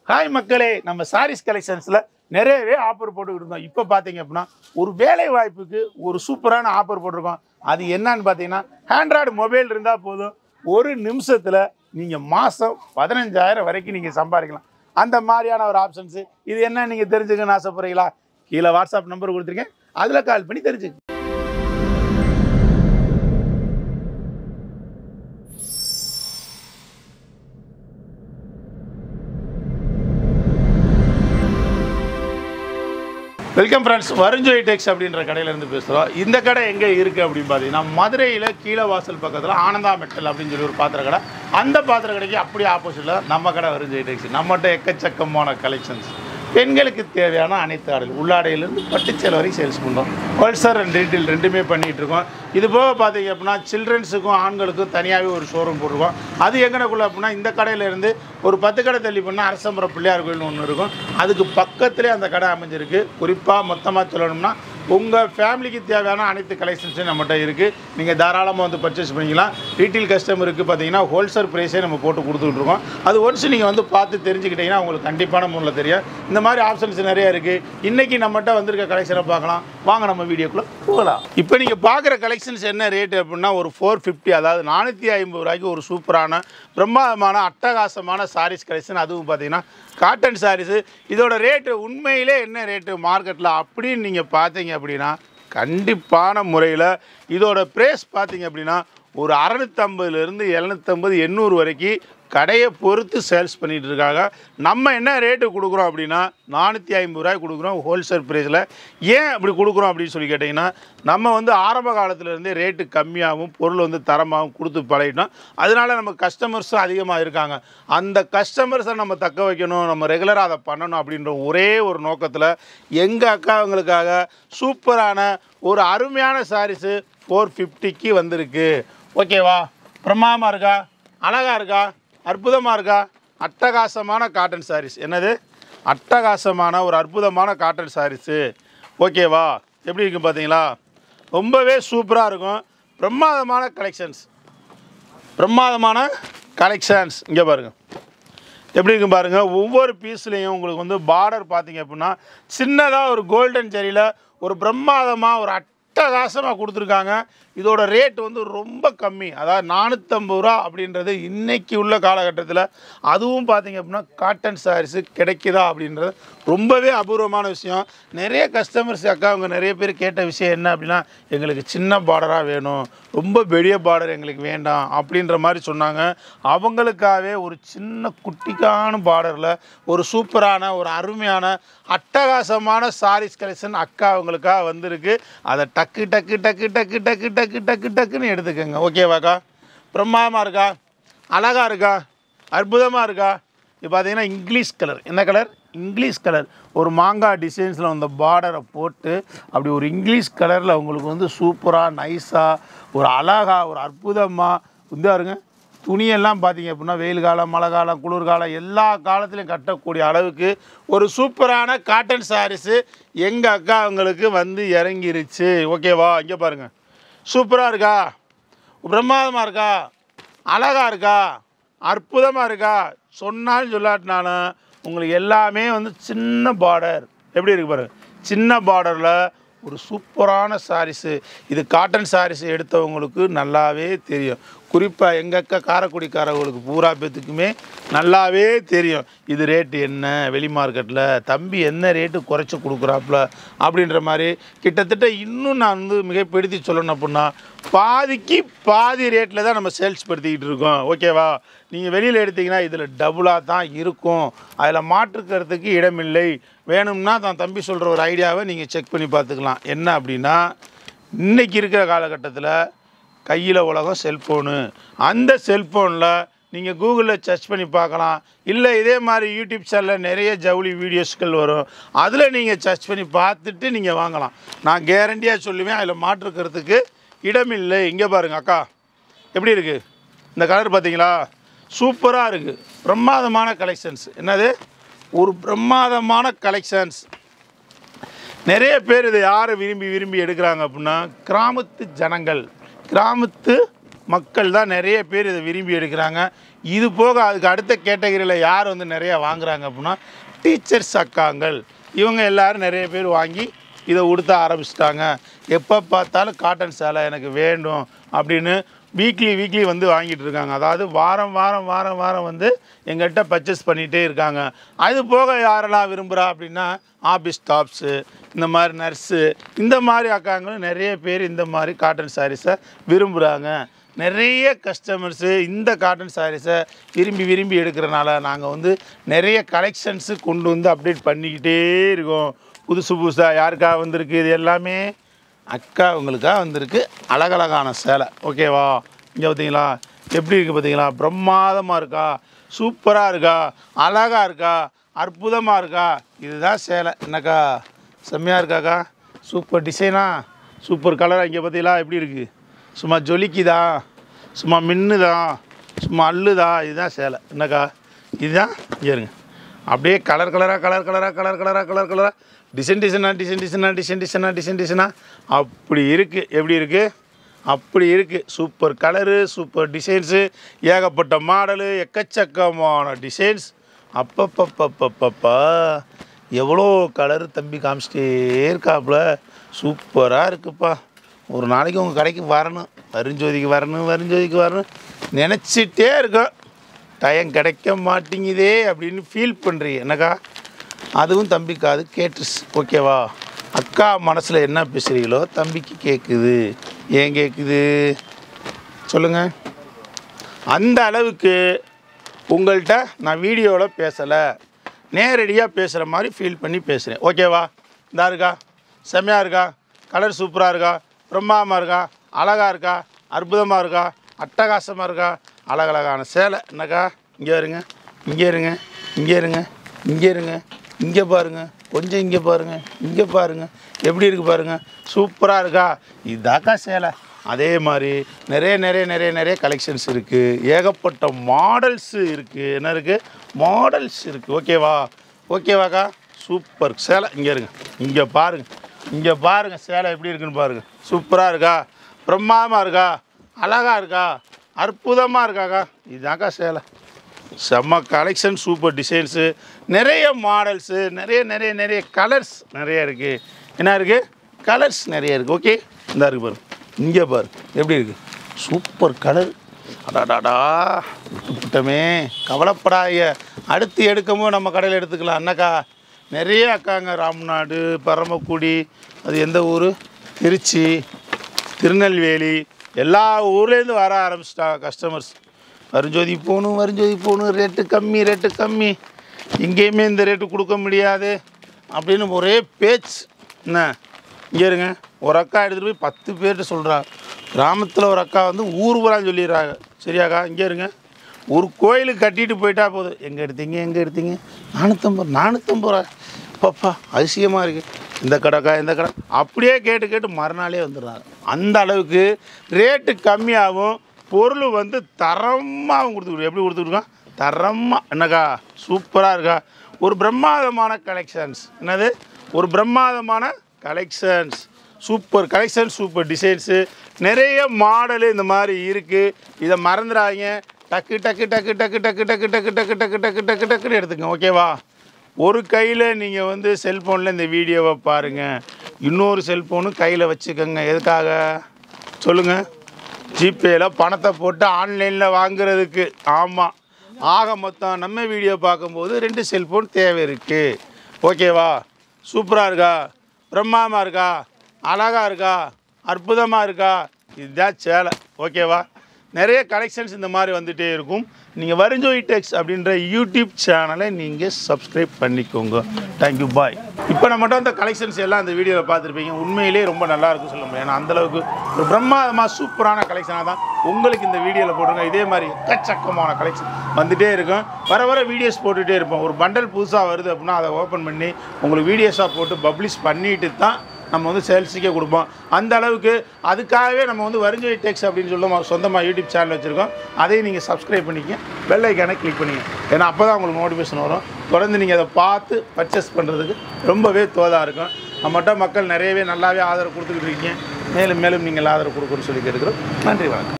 hi மக்களே நம்ம சாரீஸ் கலெக்ஷன்ஸில் நிறையவே ஆஃபர் போட்டுக்கிட்டு இருந்தோம் இப்போ பார்த்தீங்க அப்படின்னா ஒரு வேலை வாய்ப்புக்கு ஒரு சூப்பரான ஆஃபர் போட்டிருக்கோம் அது என்னன்னு பார்த்தீங்கன்னா ஆண்ட்ராய்டு மொபைல் இருந்தால் போதும் ஒரு நிமிஷத்தில் நீங்கள் மாதம் பதினஞ்சாயிரம் வரைக்கும் நீங்கள் சம்பாதிக்கலாம் அந்த மாதிரியான ஒரு ஆப்ஷன்ஸு இது என்ன நீங்கள் தெரிஞ்சுக்கணும்னு ஆசைப்படுறீங்களா கீழே வாட்ஸ்அப் நம்பர் கொடுத்துருக்கேன் அதில் கால் பண்ணி தெரிஞ்சுக்க வெல்கம் ஃப்ரெண்ட்ஸ் வருஞ்சோய் டெக்ஸ் அப்படின்ற கடையிலேருந்து பேசுகிறோம் இந்த கடை எங்கே இருக்குது அப்படின்னு பார்த்தீங்கன்னா மதுரையில் கீழே வாசல் பக்கத்தில் ஆனந்தா மெட்டல் அப்படின்னு சொல்லி ஒரு பாத்திர கடை அந்த பாத்திர கடைக்கு அப்படியே ஆப்போசிட்டில் நம்ம கடை வருஞ்சோய் டெக்ஸ் நம்மகிட்ட எக்கச்சக்கமான கலெக்ஷன்ஸ் பெண்களுக்கு தேவையான அனைத்து ஆடைகள் உள்ளாடையிலேருந்து பட்டுச்சேலை வரைக்கும் சேல்ஸ் பண்ணுறோம் ஹோல்சேல் அண்ட் ரீட்டைல் ரெண்டுமே பண்ணிகிட்டு இருக்கோம் இது போக பார்த்தீங்க அப்படின்னா சில்ட்ரன்ஸுக்கும் ஆண்களுக்கும் தனியாகவே ஒரு ஷோரூம் போட்டிருக்கோம் அது எங்கனக்குள்ள அப்படின்னா இந்த கடையிலேருந்து ஒரு பத்து கடை தள்ளி பண்ணால் அரசம்புரம் பிள்ளையார் கோயில்னு ஒன்று இருக்கும் அதுக்கு பக்கத்துலேயே அந்த கடை அமைஞ்சிருக்கு குறிப்பாக மொத்தமாக சொல்லணும்னா உங்கள் ஃபேமிலிக்கு தேவையான அனைத்து கலெக்ஷன்ஸும் நம்மகிட்ட இருக்குது நீங்கள் தாராளமாக வந்து பர்ச்சேஸ் பண்ணிக்கலாம் ரீட்டைல் கஸ்டமருக்கு பார்த்தீங்கன்னா ஹோல்சேல் ப்ரைஸே நம்ம போட்டு கொடுத்துட்டு இருக்கோம் அது ஒன்ஸ் நீங்கள் வந்து பார்த்து தெரிஞ்சுக்கிட்டீங்கன்னா உங்களுக்கு கண்டிப்பான முறையில் தெரியும் இந்த மாதிரி ஆப்ஷன்ஸ் நிறைய இருக்குது இன்றைக்கி நம்மகிட்ட வந்திருக்க கலெக்ஷனை பார்க்கலாம் வாங்க நம்ம வீடியோக்குள்ளே போகலாம் இப்போ நீங்கள் பார்க்குற கலெக்ஷன்ஸ் என்ன ரேட் அப்படின்னா ஒரு ஃபோர் ஃபிஃப்டி அதாவது நானூற்றி ஐம்பது ரூபாய்க்கு ஒரு சூப்பரான பிரம்மாதமான அட்டகாசமான சாரீஸ் கலெக்ஷன் அதுவும் பார்த்தீங்கன்னா காட்டன் சாரீஸு இதோட ரேட்டு உண்மையிலே என்ன ரேட்டு மார்க்கெட்டில் அப்படின்னு நீங்கள் பார்த்தீங்க அப்படின்னா கண்டிப்பான முறையில் இதோட ப்ரைஸ் பார்த்தீங்க அப்படின்னா ஒரு அறநூற்றம்பதுலேருந்து எழுநூற்றம்பது எண்ணூறு வரைக்கும் கடையை பொறுத்து சேல்ஸ் பண்ணிகிட்டு இருக்காங்க நம்ம என்ன ரேட்டு கொடுக்குறோம் அப்படின்னா நானூற்றி ஐம்பது ரூபாய் கொடுக்குறோம் ஹோல்சேல் ப்ரைஸில் ஏன் அப்படி கொடுக்குறோம் அப்படின்னு சொல்லி கேட்டிங்கன்னா நம்ம வந்து ஆரம்ப காலத்துலேருந்தே ரேட்டு கம்மியாகவும் பொருள் வந்து தரமாகவும் கொடுத்து பழகிட்டோம் அதனால நம்ம கஸ்டமர்ஸும் அதிகமாக இருக்காங்க அந்த கஸ்டமர்ஸை நம்ம தக்க வைக்கணும் நம்ம ரெகுலராக அதை பண்ணணும் அப்படின்ற ஒரே ஒரு நோக்கத்தில் எங்கள் அக்காவங்களுக்காக சூப்பரான ஒரு அருமையான சாரீஸு ஃபோர் ஃபிஃப்டிக்கு வந்திருக்கு ஓகேவா பிரமாதமாக இருக்கா அழகாக இருக்கா அற்புதமாக இருக்கா அட்டகாசமான காட்டன் சாரீஸ் என்னது அட்டகாசமான ஒரு அற்புதமான காட்டன் சாரீஸு ஓகேவா எப்படி இருக்கு பார்த்தீங்களா ரொம்பவே சூப்பராக இருக்கும் பிரமாதமான கலெக்ஷன்ஸ் பிரமாதமான கலெக்ஷன்ஸ் இங்கே பாருங்கள் எப்படி இருக்கும் பாருங்கள் ஒவ்வொரு பீஸ்லேயும் உங்களுக்கு வந்து பார்டர் பார்த்தீங்க அப்படின்னா சின்னதாக ஒரு கோல்டன் ஜெரியில் ஒரு பிரம்மாதமாக ஒரு அட்டகாசமாக கொடுத்துருக்காங்க இதோட ரேட் வந்து ரொம்ப கம்மி அதாவது நானூற்றம்பது ரூபா அப்படின்றது இன்னைக்கு உள்ள காலகட்டத்தில் அதுவும் பார்த்தீங்க அப்படின்னா காட்டன் சாரீஸு கிடைக்குதா அப்படின்றது ரொம்பவே அபூர்வமான விஷயம் நிறைய கஸ்டமர்ஸ் அக்கா அவங்க நிறைய பேர் கேட்ட விஷயம் என்ன அப்படின்னா எங்களுக்கு சின்ன பார்டராக வேணும் ரொம்ப பெரிய பார்டர் எங்களுக்கு வேண்டாம் அப்படின்ற மாதிரி சொன்னாங்க அவங்களுக்காகவே ஒரு சின்ன குட்டிக்கான பார்டரில் ஒரு சூப்பரான ஒரு அருமையான அட்டகாசமான சாரீஸ் கலெக்ஷன் அக்கா அவங்களுக்காக வந்திருக்கு அதை டக்கு டக்கு டக்கு டக்கு டக்கு டக்கு டக்கு டக்குன்னு எடுத்துக்கோங்க ஓகேவாக்கா பிரமாதமாக இருக்கா அழகாக இருக்கா அற்புதமாக இருக்கா இது பார்த்தீங்கன்னா இங்கிலீஷ் கலர் என்ன கலர் இங்கிலீஷ் கலர் ஒரு மாங்காய் டிசைன்ஸில் வந்த பார்டரை போட்டு அப்படி ஒரு இங்கிலீஷ் கலரில் உங்களுக்கு வந்து சூப்பராக நைஸாக ஒரு அழகா ஒரு அற்புதமாக வந்து பாருங்க துணியெல்லாம் பார்த்தீங்க அப்படின்னா வெயில் காலம் மழை காலம் குளிர்காலம் எல்லா காலத்துலையும் கட்டக்கூடிய அளவுக்கு ஒரு சூப்பரான காட்டன் சாரீஸு எங்கள் அக்கா அவங்களுக்கு வந்து இறங்கிருச்சு ஓகேவா இங்கே பாருங்கள் சூப்பராக இருக்கா பிரமாதமாக இருக்கா அழகாக இருக்கா அற்புதமாக இருக்கா சொன்னாலும் சொல்லாட்டினாலும் உங்களுக்கு எல்லாமே வந்து சின்ன பார்டர் எப்படி இருக்கு பாருங்க சின்ன பார்டரில் ஒரு சூப்பரான சாரீஸு இது காட்டன் சாரீஸ் எடுத்தவங்களுக்கு நல்லாவே தெரியும் குறிப்பாக எங்கள் அக்கா காரைக்குடிக்காரவங்களுக்கு பூரா பேத்துக்குமே நல்லாவே தெரியும் இது ரேட்டு என்ன வெளி மார்க்கெட்டில் தம்பி என்ன ரேட்டு குறைச்சி கொடுக்குறாப்புல அப்படின்ற மாதிரி கிட்டத்தட்ட இன்னும் நான் வந்து மிகைப்படுத்தி சொல்லணும் அப்படின்னா பாதிக்கு பாதி ரேட்டில் தான் நம்ம சேல்ஸ் படுத்திக்கிட்டு இருக்கோம் ஓகேவா நீங்கள் வெளியில் எடுத்தீங்கன்னா இதில் டபுளாக தான் இருக்கும் அதில் மாற்றுக்கிறதுக்கு இடமில்லை வேணும்னா தான் தம்பி சொல்கிற ஒரு ஐடியாவை நீங்கள் செக் பண்ணி பார்த்துக்கலாம் என்ன அப்படின்னா இன்றைக்கி இருக்கிற காலகட்டத்தில் கையில் உலகம் செல்ஃபோனு அந்த செல்ஃபோனில் நீங்கள் கூகுளில் சர்ச் பண்ணி பார்க்கலாம் இல்லை இதே மாதிரி யூடியூப் சேனலில் நிறைய ஜவுளி வீடியோஸ்கள் வரும் அதில் நீங்கள் சர்ச் பண்ணி பார்த்துட்டு நீங்கள் வாங்கலாம் நான் கேரண்டியாக சொல்லுவேன் அதில் மாற்றுக்கிறதுக்கு இடமில்லை இங்கே பாருங்கள் அக்கா எப்படி இருக்குது இந்த கலர் பார்த்தீங்களா சூப்பராக இருக்குது பிரமாதமான கலெக்ஷன்ஸ் என்னது ஒரு பிரமாதமான கலெக்ஷன்ஸ் நிறைய பேர் இதை யாரை விரும்பி விரும்பி எடுக்கிறாங்க அப்படின்னா கிராமத்து ஜனங்கள் கிராமத்து மக்கள் தான் நிறைய பேர் இதை விரும்பி எடுக்கிறாங்க இது போக அதுக்கு அடுத்த கேட்டகரியில் யார் வந்து நிறைய வாங்குறாங்க அப்படின்னா டீச்சர்ஸ் அக்காங்கள் இவங்க எல்லாரும் நிறைய பேர் வாங்கி இதை உடுத்த ஆரம்பிச்சிட்டாங்க எப்போ பார்த்தாலும் காட்டன் சேலை எனக்கு வேண்டும் அப்படின்னு வீக்லி வீக்லி வந்து வாங்கிட்டு இருக்காங்க அதாவது வாரம் வாரம் வாரம் வாரம் வந்து எங்கள்கிட்ட பர்ச்சேஸ் பண்ணிகிட்டே இருக்காங்க அது போக யாரெல்லாம் விரும்புகிறா அப்படின்னா ஆஃபீஸ் ஸ்டாஃப்ஸு இந்த மாதிரி நர்ஸு இந்த மாதிரி அக்காங்களும் நிறைய பேர் இந்த மாதிரி காட்டன் சாரீஸை விரும்புகிறாங்க நிறைய கஸ்டமர்ஸு இந்த காட்டன் சாரீஸை விரும்பி விரும்பி எடுக்கிறனால நாங்கள் வந்து நிறைய கலெக்ஷன்ஸு கொண்டு வந்து அப்டேட் பண்ணிக்கிட்டே இருக்கோம் புதுசு புதுசாக யாருக்கா வந்திருக்கு இது எல்லாமே அக்கா உங்களுக்காக வந்திருக்கு அழகழகான சேலை ஓகேவா இங்கே பார்த்தீங்களா எப்படி இருக்குது பார்த்தீங்களா பிரம்மாதமாக இருக்கா சூப்பராக இருக்கா அழகாக இருக்கா அற்புதமாக இருக்கா இதுதான் சேலை என்னக்கா செம்மையாக இருக்காக்கா சூப்பர் டிசைனா சூப்பர் கலராக இங்கே பார்த்தீங்களா எப்படி இருக்குது சும்மா ஜொலிக்குதா சும்மா மின்னுதா சும்மா அள்ளுதா இதுதான் சேலை என்னக்கா இதுதான் இங்கே இருங்க அப்படியே கலர் கலராக கலர் கலராக கலர் கலராக கலர் கலராக டிசைன் டிசைனாக டிசைன் டிசைனாக டிசைன் டிசைனாக டிசைன் டிசைனாக அப்படி இருக்குது எப்படி இருக்குது அப்படி இருக்குது சூப்பர் கலரு சூப்பர் டிசைன்ஸு ஏகப்பட்ட மாடலு எக்கச்சக்கமான டிசைன்ஸ் அப்பப்பப்பப்பப்பப்பா எவ்வளோ கலர் தம்பி காமிச்சிட்டே இருக்காப்புல சூப்பராக இருக்குப்பா ஒரு நாளைக்கு உங்கள் கடைக்கு வரணும் வருஞ்சோதிக்கு வரணும் வருஞ்சோதிக்கு வரணும் நினச்சிட்டே இருக்கோம் டைம் கிடைக்க மாட்டேங்குதே அப்படின்னு ஃபீல் பண்ணுறீங்க என்னக்கா அதுவும் தம்பிக்கு அது கேட்டுருச்சு ஓகேவா அக்கா மனசில் என்ன பேசுகிறீங்களோ தம்பிக்கு கேட்குது ஏன் கேட்குது சொல்லுங்கள் அந்த அளவுக்கு உங்கள்கிட்ட நான் வீடியோவில் பேசலை நேரடியாக பேசுகிற மாதிரி ஃபீல் பண்ணி பேசுகிறேன் ஓகேவா இந்தா இருக்கா செம்மையாக இருக்கா கலர் சூப்பராக இருக்கா பிரம்மாதமாக இருக்கா அழகாக இருக்கா அற்புதமாக இருக்கா அட்டகாசமாக இருக்கா அழகழகான சேலை என்னக்கா இங்கே இருங்க இங்கே இருங்க இங்கே இருங்க இங்கே இருங்க இங்கே பாருங்க கொஞ்சம் இங்கே பாருங்க இங்கே பாருங்க எப்படி இருக்கு பாருங்க சூப்பராக இருக்கா இதாக்கா சேலை அதே மாதிரி நிறைய நிறைய நிறைய நிறைய கலெக்ஷன்ஸ் இருக்குது ஏகப்பட்ட மாடல்ஸு இருக்குது என்ன இருக்குது மாடல்ஸ் இருக்குது ஓகேவா ஓகேவாக்கா சூப்பர் சேலை இங்கே இருங்க இங்கே பாருங்க இங்கே பாருங்க சேலை எப்படி இருக்குன்னு பாருங்க சூப்பராக இருக்கா பிரம்மாதமாக இருக்கா அழகாக இருக்கா அற்புதமாக இருக்காக்கா இதுதாக்கா சேலை செம்ம கலெக்ஷன் சூப்பர் டிசைன்ஸு நிறைய மாடல்ஸு நிறைய நிறைய நிறைய கலர்ஸ் நிறைய இருக்குது என்ன இருக்குது கலர்ஸ் நிறைய இருக்குது ஓகே இந்த இருக்கு பாரு இங்கே பாரு எப்படி இருக்குது சூப்பர் கலர் அடாடாடா விட்டுப்புட்டமே கவலைப்படாய அடுத்து எடுக்கும்போது நம்ம கடையில் எடுத்துக்கலாம் அண்ணக்கா நிறைய அக்காங்க ராம்நாடு பரமக்குடி அது எந்த ஊர் திருச்சி திருநெல்வேலி எல்லா ஊர்லேருந்து வர ஆரம்பிச்சிட்டாங்க கஸ்டமர்ஸ் வருஞ்சோதி போகணும் வருஞ்சோதி போகணும் ரேட்டு கம்மி ரேட்டு கம்மி எங்கேயுமே இந்த ரேட்டு கொடுக்க முடியாது அப்படின்னு ஒரே பேச்சு என்ன இங்கே இருங்க ஒரு அக்கா எடுத்துகிட்டு போய் பத்து பேர்கிட்ட சொல்கிறா கிராமத்தில் ஒரு அக்கா வந்து ஊர் ஊரான்னு சொல்லிடுறாங்க சரியாக்கா இங்கே இருங்க ஒரு கோயிலுக்கு கட்டிட்டு போயிட்டா போதும் எங்கே எடுத்தீங்க எங்கே எடுத்தீங்க நானூற்றம்பது நானூற்றம்பது ரூபா பாப்பா அதிசயமாக இருக்குது இந்த கடைக்கா இந்த கடை அப்படியே கேட்டு கேட்டு மறுநாளே வந்துடுறாங்க அந்த அளவுக்கு ரேட்டு கம்மியாகும் பொருள் வந்து தரமாகவும் கொடுத்துக்கிட்டு எப்படி கொடுத்துருக்கான் தரமாக என்னக்கா சூப்பராக இருக்கா ஒரு பிரம்மாதமான கலெக்ஷன்ஸ் என்னது ஒரு பிரம்மாதமான collections super collection super designs நிறைய மாடலு இந்த மாதிரி இருக்குது இதை மறந்துடாதீங்க டக்கு டக்கு டக்கு டக்கு டக்கு டக்கு டக்கு டக்கு டக்கு டக்கு டக்கு டக்குன்னு எடுத்துங்க ஓகேவா ஒரு கையில் நீங்கள் வந்து செல்ஃபோனில் இந்த வீடியோவை பாருங்கள் இன்னொரு செல்ஃபோனும் கையில் வச்சுக்கோங்க எதுக்காக சொல்லுங்கள் ஜிபேயில் பணத்தை போட்டு ஆன்லைனில் வாங்குறதுக்கு ஆமாம் ஆக மொத்தம் நம்ம வீடியோ பார்க்கும்போது ரெண்டு செல்ஃபோன் தேவை இருக்குது ஓகேவா சூப்பராக இருக்கா பிரம்மாதமாக இருக்கா அழகாக இருக்கா அற்புதமாக இருக்கா இதுதான் சேலை ஓகேவா நிறைய கலெக்ஷன்ஸ் இந்த மாதிரி வந்துகிட்டே இருக்கும் நீங்கள் வருஞ்சோய் டெக்ஸ் அப்படின்ற யூடியூப் சேனலை நீங்கள் சப்ஸ்கிரைப் பண்ணிக்கோங்க தேங்க்யூ பாய் இப்போ நம்மகிட்ட அந்த கலெக்ஷன்ஸ் எல்லாம் அந்த வீடியோவில் பார்த்துருப்பீங்க உண்மையிலேயே ரொம்ப நல்லா இருக்கும் சொல்ல முடியும் ஏன்னா அந்தளவுக்கு ஒரு பிரம்மாதமாக சூப்பரான கலெக்ஷனாக தான் உங்களுக்கு இந்த வீடியோவில் போட்டுருங்க இதே மாதிரி எக்கச்சக்கமான கலெக்ஷன் வந்துகிட்டே இருக்கும் வர வர வீடியோஸ் போட்டுகிட்டே இருப்போம் ஒரு பண்டல் புதுசாக வருது அப்படின்னா அதை ஓப்பன் பண்ணி உங்களுக்கு வீடியோஸாக போட்டு பப்ளிஷ் பண்ணிட்டு தான் நம்ம வந்து சேல்ஸுக்கே கொடுப்போம் அந்த அளவுக்கு அதுக்காகவே நம்ம வந்து வருஞ்சொலி டெக்ஸ் அப்படின்னு சொல்லி நம்ம சொந்தமாக யூடியூப் சேனல் வச்சுருக்கோம் அதையும் நீங்கள் சப்ஸ்கிரைப் பண்ணிக்கங்க பெல் ஐக்கானை கிளிக் பண்ணிங்க ஏன்னா அப்போ தான் உங்களுக்கு நோட்டிஃபிகேஷன் வரும் தொடர்ந்து நீங்கள் அதை பார்த்து பர்ச்சேஸ் பண்ணுறதுக்கு ரொம்பவே தோதாக இருக்கும் நம்மகிட்ட மக்கள் நிறையவே நல்லாவே ஆதரவு கொடுத்துக்கிட்டு இருக்கீங்க மேலும் மேலும் நீங்கள் ஆதரவு கொடுக்கணும்னு சொல்லி கேட்டுக்கிறோம் நன்றி வணக்கம்